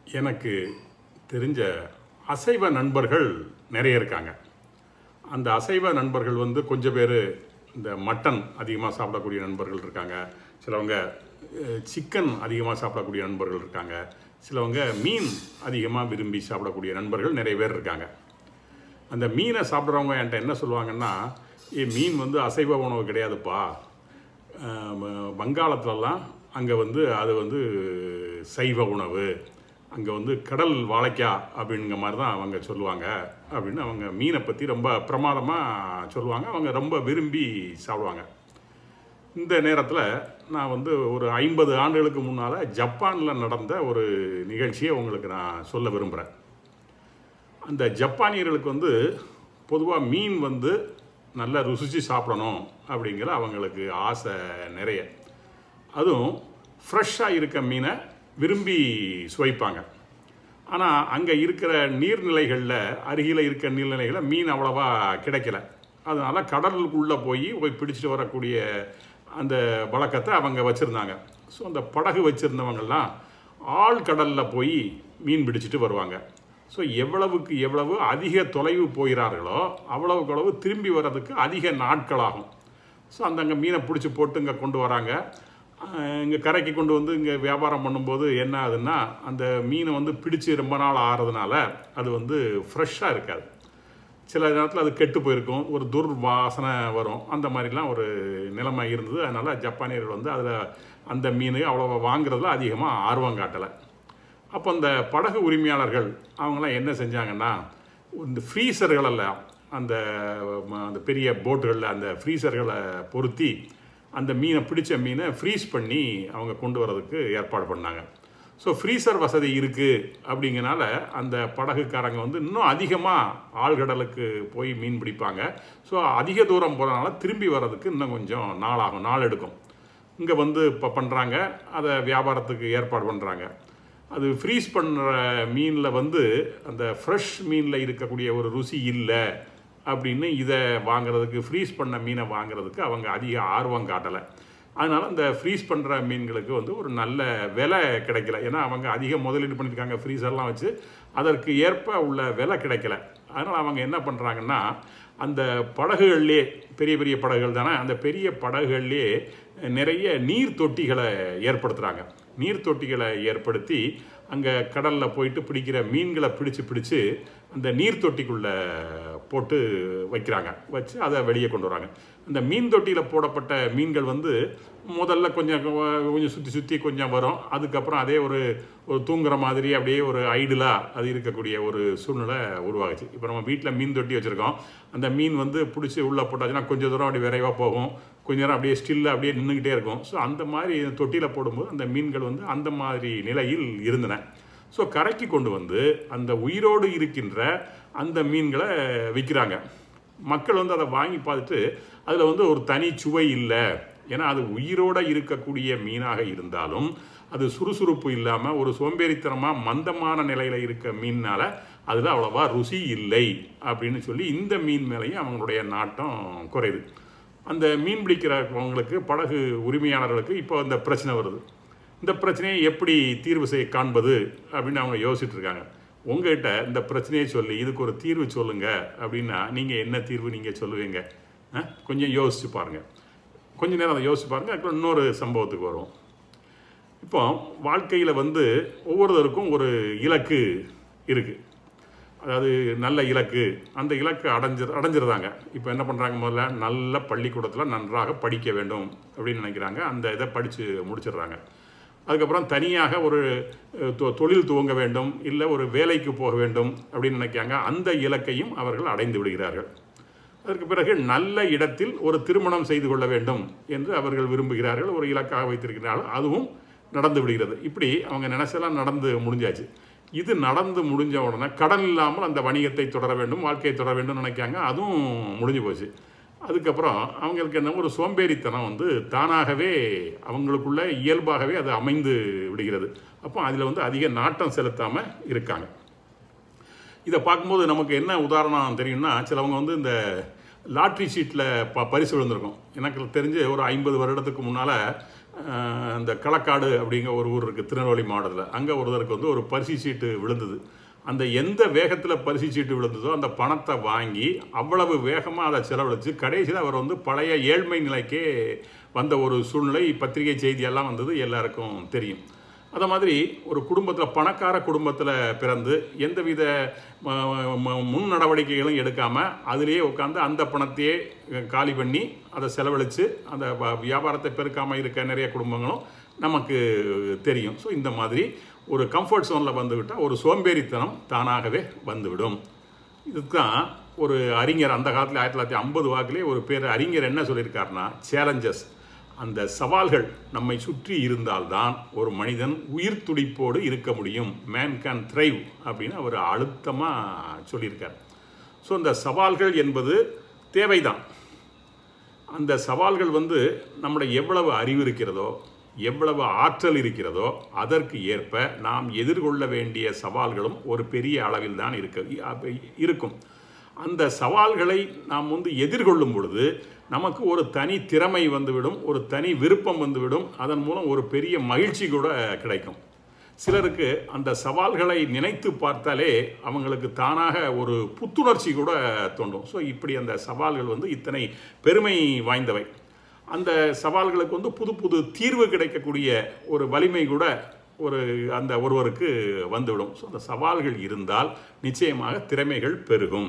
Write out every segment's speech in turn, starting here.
எனக்கு தெரிஞ்ச அசைவ நண்பர்கள் நிறைய இருக்காங்க அந்த அசைவ நண்பர்கள் வந்து கொஞ்சம் பேர் இந்த மட்டன் அதிகமாக சாப்பிடக்கூடிய நண்பர்கள் இருக்காங்க சிலவங்க சிக்கன் அதிகமாக சாப்பிடக்கூடிய நண்பர்கள் இருக்காங்க சிலவங்க மீன் அதிகமாக விரும்பி சாப்பிடக்கூடிய நண்பர்கள் நிறைய பேர் இருக்காங்க அந்த மீனை சாப்பிட்றவங்க என்கிட்ட என்ன சொல்லுவாங்கன்னா ஏ மீன் வந்து அசைவ உணவு கிடையாதுப்பா அஹ் வங்காளத்துலலாம் அங்கே வந்து அது வந்து சைவ உணவு அங்கே வந்து கடல் வாழைக்காய் அப்படிங்கிற மாதிரி தான் அவங்க சொல்லுவாங்க அப்படின்னு அவங்க மீனை பற்றி ரொம்ப பிரமாதமாக சொல்லுவாங்க அவங்க ரொம்ப விரும்பி சாப்பிடுவாங்க இந்த நேரத்தில் நான் வந்து ஒரு ஐம்பது ஆண்டுகளுக்கு முன்னால் ஜப்பானில் நடந்த ஒரு நிகழ்ச்சியை உங்களுக்கு நான் சொல்ல விரும்புகிறேன் அந்த ஜப்பானியர்களுக்கு வந்து பொதுவாக மீன் வந்து நல்லா ருசித்து சாப்பிடணும் அப்படிங்கிற அவங்களுக்கு ஆசை நிறைய அதுவும் ஃப்ரெஷ்ஷாக இருக்க மீனை விரும்பி சுவைப்பாங்க ஆனால் அங்கே இருக்கிற நீர்நிலைகளில் அருகில் இருக்க நீர்நிலைகளில் மீன் அவ்வளவா கிடைக்கல அதனால் கடலுக்குள்ளே போய் போய் பிடிச்சிட்டு வரக்கூடிய அந்த வழக்கத்தை அவங்க வச்சுருந்தாங்க ஸோ அந்த படகு வச்சுருந்தவங்கெல்லாம் ஆழ்கடலில் போய் மீன் பிடிச்சிட்டு வருவாங்க ஸோ எவ்வளவுக்கு எவ்வளவு அதிக தொலைவு போகிறார்களோ அவ்வளவுக்கு அளவு திரும்பி வர்றதுக்கு அதிக நாட்களாகும் ஸோ அந்த அங்கே மீனை பிடிச்சி போட்டு இங்கே கொண்டு வராங்க இங்கே கரைக்கு கொண்டு வந்து இங்கே வியாபாரம் பண்ணும்போது என்ன ஆகுதுன்னா அந்த மீனை வந்து பிடிச்சி ரொம்ப நாள் ஆறதுனால அது வந்து ஃப்ரெஷ்ஷாக இருக்காது சில நேரத்தில் அது கெட்டு போயிருக்கும் ஒரு துர் வாசனை வரும் அந்த மாதிரிலாம் ஒரு நிலைமை இருந்தது அதனால் ஜப்பானியர்கள் வந்து அதில் அந்த மீன் அவ்வளோ வாங்குறதுல அதிகமாக ஆர்வம் காட்டலை அப்போ அந்த படகு உரிமையாளர்கள் அவங்களாம் என்ன செஞ்சாங்கன்னா இந்த ஃப்ரீசர்களெல்லாம் அந்த ம, அந்த பெரிய போட்டுகளில் அந்த ஃப்ரீசர்களை பொருத்தி அந்த மீனை பிடிச்ச மீனை ஃப்ரீஸ் பண்ணி அவங்க கொண்டு வரதுக்கு ஏற்பாடு பண்ணாங்க ஸோ ஃப்ரீசர் வசதி இருக்குது அப்படிங்கனால அந்த படகுக்காரங்க வந்து இன்னும் அதிகமாக ஆழ்கடலுக்கு போய் மீன் பிடிப்பாங்க ஸோ அதிக தூரம் போகிறனால திரும்பி வர்றதுக்கு இன்னும் கொஞ்சம் நாளாகும் நாள் எடுக்கும் இங்கே வந்து இப்போ பண்ணுறாங்க அதை வியாபாரத்துக்கு ஏற்பாடு பண்ணுறாங்க அது ஃப்ரீஸ் பண்ணுற மீனில் வந்து அந்த ஃப்ரெஷ் மீனில் இருக்கக்கூடிய ஒரு ருசி இல்லை அப்படின்னு இதை வாங்குறதுக்கு ஃப்ரீஸ் பண்ண மீனை வாங்குறதுக்கு அவங்க அதிக ஆர்வம் காட்டலை அதனால் அந்த ஃப்ரீஸ் பண்ணுற மீன்களுக்கு வந்து ஒரு நல்ல விலை கிடைக்கல ஏன்னா அவங்க அதிக முதலீடு பண்ணியிருக்காங்க ஃப்ரீசர்லாம் வச்சு அதற்கு ஏற்ப உள்ள விலை கிடைக்கல அதனால் அவங்க என்ன பண்ணுறாங்கன்னா அந்த படகுகள்லே பெரிய பெரிய படகுகள் தானே அந்த பெரிய படகுகள்லே நிறைய நீர் தொட்டிகளை ஏற்படுத்துகிறாங்க நீர் தொட்டிகளை ஏற்படுத்தி அங்கே கடலில் போயிட்டு பிடிக்கிற மீன்களை பிடிச்சு பிடிச்சு அந்த நீர் தொட்டிக்குள்ளே போட்டு வைக்கிறாங்க வச்சு அதை வெளியே கொண்டு வராங்க அந்த மீன் தொட்டியில் போடப்பட்ட மீன்கள் வந்து முதல்ல கொஞ்சம் கொஞ்சம் சுற்றி சுற்றி கொஞ்சம் வரும் அதுக்கப்புறம் அதே ஒரு ஒரு தூங்குற மாதிரி அப்படியே ஒரு ஐடிலாக அது இருக்கக்கூடிய ஒரு சூழ்நிலை உருவாகுச்சு இப்போ நம்ம வீட்டில் மீன் தொட்டி வச்சுருக்கோம் அந்த மீன் வந்து பிடிச்சி உள்ளே போட்டாச்சுன்னா கொஞ்சம் தூரம் அப்படி விரைவாக போகும் கொஞ்ச நேரம் அப்படியே ஸ்டில்லாக அப்படியே நின்றுக்கிட்டே இருக்கும் ஸோ அந்த மாதிரி தொட்டியில் போடும்போது அந்த மீன்கள் வந்து அந்த மாதிரி நிலையில் இருந்தன ஸோ கரைக்கு கொண்டு வந்து அந்த உயிரோடு இருக்கின்ற அந்த மீன்களை விற்கிறாங்க மக்கள் வந்து அதை வாங்கி பார்த்துட்டு அதில் வந்து ஒரு தனி சுவை இல்லை ஏன்னா அது உயிரோடு இருக்கக்கூடிய மீனாக இருந்தாலும் அது சுறுசுறுப்பு இல்லாமல் ஒரு சோம்பேறித்தனமாக மந்தமான நிலையில் இருக்க மீனால் அதில் அவ்வளோவா ருசி இல்லை அப்படின்னு சொல்லி இந்த மீன் மேலேயும் அவங்களுடைய நாட்டம் குறையுது அந்த மீன் பிடிக்கிறவங்களுக்கு படகு உரிமையாளர்களுக்கு இப்போ இந்த பிரச்சனை வருது இந்த பிரச்சனையை எப்படி தீர்வு செய்ய காண்பது அப்படின்னு அவங்க யோசிச்சுட்டு இருக்காங்க உங்ககிட்ட இந்த பிரச்சனையை சொல்லி இதுக்கு ஒரு தீர்வு சொல்லுங்க அப்படின்னா நீங்கள் என்ன தீர்வு நீங்கள் சொல்லுவீங்க ஆ? கொஞ்சம் யோசிச்சு பாருங்க கொஞ்ச நேரம் அதை யோசிச்சு பாருங்க அதுக்கப்புறம் இன்னொரு சம்பவத்துக்கு வரும் இப்போ வாழ்க்கையில் வந்து ஒவ்வொருத்தருக்கும் ஒரு இலக்கு இருக்குது அதாவது நல்ல இலக்கு அந்த இலக்கு அடைஞ்சிரு அடைஞ்சிருந்தாங்க இப்போ என்ன பண்ணுறாங்க முதல்ல நல்ல பள்ளிக்கூடத்தில் நன்றாக படிக்க வேண்டும் அப்படின்னு நினைக்கிறாங்க அந்த இதை படித்து முடிச்சிடுறாங்க அதுக்கப்புறம் தனியாக ஒரு அஹ், தொ- தொழில் துவங்க வேண்டும் இல்லை ஒரு வேலைக்கு போக வேண்டும் அப்படின்னு நினைக்காங்க அந்த இலக்கையும் அவர்கள் அடைந்து விடுகிறார்கள் அதற்கு பிறகு நல்ல இடத்தில் ஒரு திருமணம் செய்து கொள்ள வேண்டும் என்று அவர்கள் விரும்புகிறார்கள் ஒரு இலக்காக வைத்திருக்கிறார்கள் அதுவும் நடந்து விடுகிறது இப்படி அவங்க நினைச்செல்லாம் நடந்து முடிஞ்சாச்சு இது நடந்து முடிஞ்ச உடனே கடன் இல்லாமல் அந்த வணிகத்தை தொடர வேண்டும் வாழ்க்கையை தொடர வேண்டும் நினைக்காங்க அதுவும் முடிஞ்சு போச்சு அதுக்கப்புறம் அவங்களுக்கு என்ன ஒரு சோம்பேறித்தனம் வந்து தானாகவே அவங்களுக்குள்ள இயல்பாகவே அது அமைந்து விடுகிறது அப்போ அதில் வந்து அதிக நாட்டம் செலுத்தாமல் இருக்காங்க இதை பார்க்கும்போது நமக்கு என்ன உதாரணம் தெரியும்னா சிலவங்க வந்து இந்த லாட்ரி சீட்டில் ப பரிசு விழுந்திருக்கும் எனக்கு தெரிஞ்சு ஒரு ஐம்பது வருடத்துக்கு முன்னால் அஹ், அந்த களக்காடு அப்படிங்கிற ஒரு ஊர் இருக்குது திருநெல்வேலி மாவட்டத்தில் அங்கே ஒருத்தருக்கு வந்து ஒரு பரிசு சீட்டு விழுந்தது அந்த எந்த வேகத்தில் பரிசு சீட்டு விழுந்ததோ அந்த பணத்தை வாங்கி அவ்வளவு வேகமாக அதை செலவழித்து கடைசியில் அவர் வந்து பழைய ஏழ்மை நிலைக்கே வந்த ஒரு சூழ்நிலை பத்திரிகை செய்தியெல்லாம் வந்தது எல்லாருக்கும் தெரியும் அதை மாதிரி ஒரு குடும்பத்தில் பணக்கார குடும்பத்தில் பிறந்து எந்தவித ம- ம- முன் நடவடிக்கைகளும் எடுக்காமல் அதிலேயே உட்காந்து அந்த பணத்தையே காலி பண்ணி அதை செலவழித்து அந்த வ- வியாபாரத்தை பெருக்காமல் இருக்க நிறைய குடும்பங்களும் நமக்கு தெரியும் ஸோ இந்த மாதிரி ஒரு கம்ஃபர்ட் ஜோனில் வந்துவிட்டால் ஒரு சோம்பேறித்தனம் தானாகவே வந்துவிடும் இதுதான் ஒரு அறிஞர் அந்த காலத்தில் ஆயிரத்தி தொள்ளாயிரத்தி ஐம்பது வாக்கிலே ஒரு பேர் அறிஞர் என்ன சொல்லியிருக்காருன்னா சேலஞ்சஸ் அந்த சவால்கள் நம்மை சுற்றி இருந்தால்தான் ஒரு மனிதன் உயிர் துடிப்போடு இருக்க முடியும் மேன் கேன் thrive அப்படின்னு அவர் அழுத்தமாக சொல்லியிருக்கார் ஸோ இந்த சவால்கள் என்பது தேவைதான் அந்த சவால்கள் வந்து நம்முடைய எவ்வளவு அறிவு இருக்கிறதோ எவ்வளவு ஆற்றல் இருக்கிறதோ அதற்கு ஏற்ப நாம் எதிர்கொள்ள வேண்டிய சவால்களும் ஒரு பெரிய அளவில் தான் இருக்க இருக்கும் அந்த சவால்களை நாம் வந்து எதிர்கொள்ளும் பொழுது நமக்கு ஒரு தனி திறமை வந்துவிடும் ஒரு தனி விருப்பம் வந்துவிடும் அதன் மூலம் ஒரு பெரிய மகிழ்ச்சி கூட கிடைக்கும் சிலருக்கு அந்த சவால்களை நினைத்து பார்த்தாலே அவங்களுக்கு தானாக ஒரு புத்துணர்ச்சி கூட தோன்றும் ஸோ இப்படி அந்த சவால்கள் வந்து இத்தனை பெருமை வாய்ந்தவை அந்த சவால்களுக்கு வந்து புது புது தீர்வு கிடைக்கக்கூடிய ஒரு வலிமை கூட ஒரு அந்த ஒருவருக்கு வந்துவிடும் ஸோ அந்த சவால்கள் இருந்தால் நிச்சயமாக திறமைகள் பெருகும்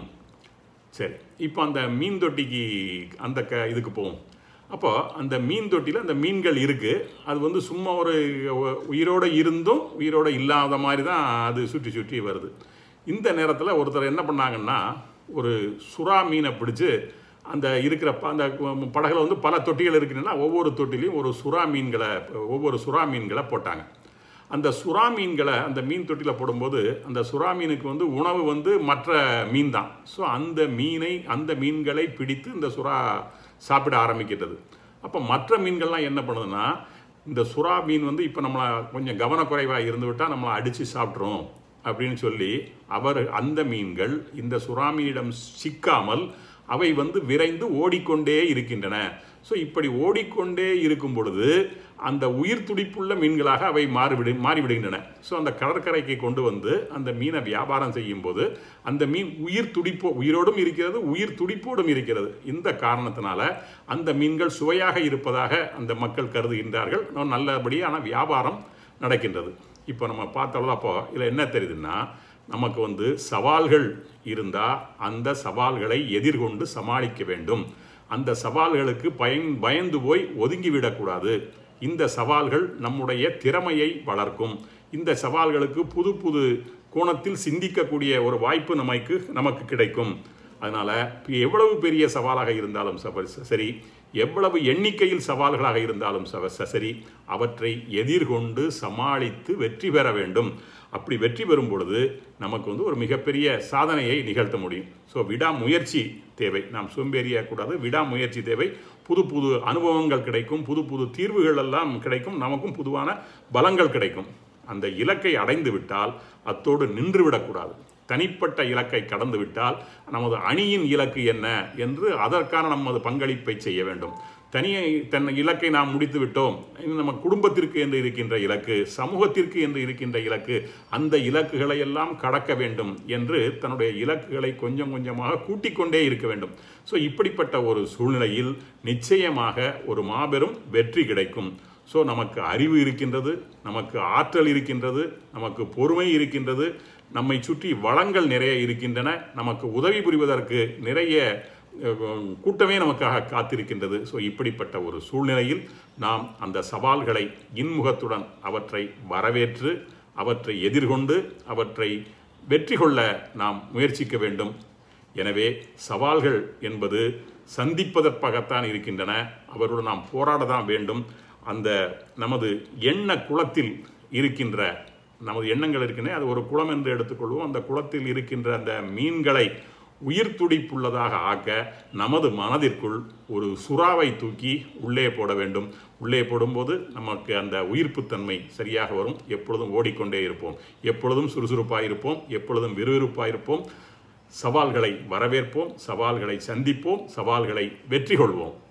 சரி இப்போ அந்த மீன் தொட்டிக்கு அந்த க இதுக்கு போவோம் அப்போ அந்த மீன் தொட்டியில் அந்த மீன்கள் இருக்குது அது வந்து சும்மா ஒரு உயிரோடு இருந்தும் உயிரோடு இல்லாத மாதிரி தான் அது சுற்றி சுற்றி வருது இந்த நேரத்தில் ஒருத்தர் என்ன பண்ணாங்கன்னா ஒரு சுறா மீனை பிடிச்சு அந்த இருக்கிற ப- அந்த படகுல வந்து பல தொட்டிகள் இருக்குன்னா ஒவ்வொரு தொட்டிலையும் ஒரு சுறா மீன்களை ஒவ்வொரு சுறா மீன்களை போட்டாங்க அந்த சுறா மீன்களை அந்த மீன் தொட்டியில் போடும்போது அந்த சுறா மீனுக்கு வந்து உணவு வந்து மற்ற மீன் தான் ஸோ அந்த மீனை அந்த மீன்களை பிடித்து இந்த சுறா சாப்பிட ஆரம்பிக்கிறது அப்போ மற்ற மீன்கள்லாம் என்ன பண்ணுதுன்னா இந்த சுறா மீன் வந்து இப்போ நம்மளை கொஞ்சம் கவனக்குறைவாக இருந்து விட்டால் நம்மளை அடித்து சாப்பிட்றோம் அப்படின்னு சொல்லி அவர் அந்த மீன்கள் இந்த சுறா மீனிடம் சிக்காமல் அவை வந்து விரைந்து ஓடிக்கொண்டே இருக்கின்றன ஸோ இப்படி ஓடிக்கொண்டே இருக்கும் பொழுது அந்த உயிர் துடிப்புள்ள மீன்களாக அவை மாறிவிடு மாறிவிடுகின்றன ஸோ அந்த கடற்கரைக்கு கொண்டு வந்து அந்த மீனை வியாபாரம் செய்யும் போது அந்த மீன் உயிர் துடிப்போ உயிரோடும் இருக்கிறது உயிர் துடிப்போடும் இருக்கிறது இந்த காரணத்தினால அந்த மீன்கள் சுவையாக இருப்பதாக அந்த மக்கள் கருதுகின்றார்கள் இன்னும் நல்லபடியான வியாபாரம் நடக்கின்றது இப்போ நம்ம பார்த்தோம்ல அப்போ இதில் என்ன தெரியுதுன்னா நமக்கு வந்து சவால்கள் இருந்தால் அந்த சவால்களை எதிர்கொண்டு சமாளிக்க வேண்டும் அந்த சவால்களுக்கு பயன் பயந்து போய் ஒதுங்கிவிடக்கூடாது இந்த சவால்கள் நம்முடைய திறமையை வளர்க்கும் இந்த சவால்களுக்கு புது புது கோணத்தில் சிந்திக்கக்கூடிய ஒரு வாய்ப்பு நமக்கு நமக்கு கிடைக்கும் அதனால் எவ்வளவு பெரிய சவாலாக இருந்தாலும் சப- சரி எவ்வளவு எண்ணிக்கையில் சவால்களாக இருந்தாலும் சவ- ச- சரி அவற்றை எதிர்கொண்டு சமாளித்து வெற்றி பெற வேண்டும் அப்படி வெற்றி பெறும் பொழுது நமக்கு வந்து ஒரு மிகப்பெரிய சாதனையை நிகழ்த்த முடியும் ஸோ விடாமுயற்சி தேவை நாம் சோம்பேறியாகக்கூடாது விடாமுயற்சி தேவை புது புது அனுபவங்கள் கிடைக்கும் புது புது தீர்வுகள் எல்லாம் கிடைக்கும் நமக்கும் புதுவான பலங்கள் கிடைக்கும் அந்த இலக்கை அடைந்து விட்டால் அத்தோடு நின்று விடக்கூடாது தனிப்பட்ட இலக்கை கடந்து விட்டால் நமது அணியின் இலக்கு என்ன என்று அதற்கான நமது பங்களிப்பை செய்ய வேண்டும் தனியை தன் இலக்கை நாம் முடித்து விட்டோம் இனி நம்ம குடும்பத்திற்கு என்று இருக்கின்ற இலக்கு சமூகத்திற்கு என்று இருக்கின்ற இலக்கு அந்த இலக்குகளை எல்லாம் கடக்க வேண்டும் என்று தன்னுடைய இலக்குகளை கொஞ்சம் கொஞ்சமாக கூட்டிக் கொண்டே இருக்க வேண்டும் ஸோ இப்படிப்பட்ட ஒரு சூழ்நிலையில் நிச்சயமாக ஒரு மாபெரும் வெற்றி கிடைக்கும் ஸோ நமக்கு அறிவு இருக்கின்றது நமக்கு ஆற்றல் இருக்கின்றது நமக்கு பொறுமை இருக்கின்றது நம்மை சுற்றி வளங்கள் நிறைய இருக்கின்றன நமக்கு உதவி புரிவதற்கு நிறைய அஹ், கூட்டமே நமக்காக காத்திருக்கின்றது ஸோ இப்படிப்பட்ட ஒரு சூழ்நிலையில் நாம் அந்த சவால்களை இன்முகத்துடன் அவற்றை வரவேற்று அவற்றை எதிர்கொண்டு அவற்றை வெற்றி கொள்ள நாம் முயற்சிக்க வேண்டும் எனவே சவால்கள் என்பது சந்திப்பதற்காகத்தான் இருக்கின்றன அவருடன் நாம் போராட தான் வேண்டும் அந்த நமது எண்ண குளத்தில் இருக்கின்ற நமது எண்ணங்கள் இருக்கின்றன அது ஒரு குளம் என்று எடுத்துக்கொள்வோம் அந்த குளத்தில் இருக்கின்ற அந்த மீன்களை உயிர் துடிப்புள்ளதாக ஆக்க நமது மனதிற்குள் ஒரு சுறாவை தூக்கி உள்ளே போட வேண்டும் உள்ளே போடும்போது நமக்கு அந்த உயிர்ப்புத்தன்மை சரியாக வரும் எப்பொழுதும் ஓடிக்கொண்டே இருப்போம் எப்பொழுதும் சுறுசுறுப்பாக இருப்போம் எப்பொழுதும் விறுவிறுப்பாக இருப்போம் சவால்களை வரவேற்போம் சவால்களை சந்திப்போம் சவால்களை வெற்றி கொள்வோம்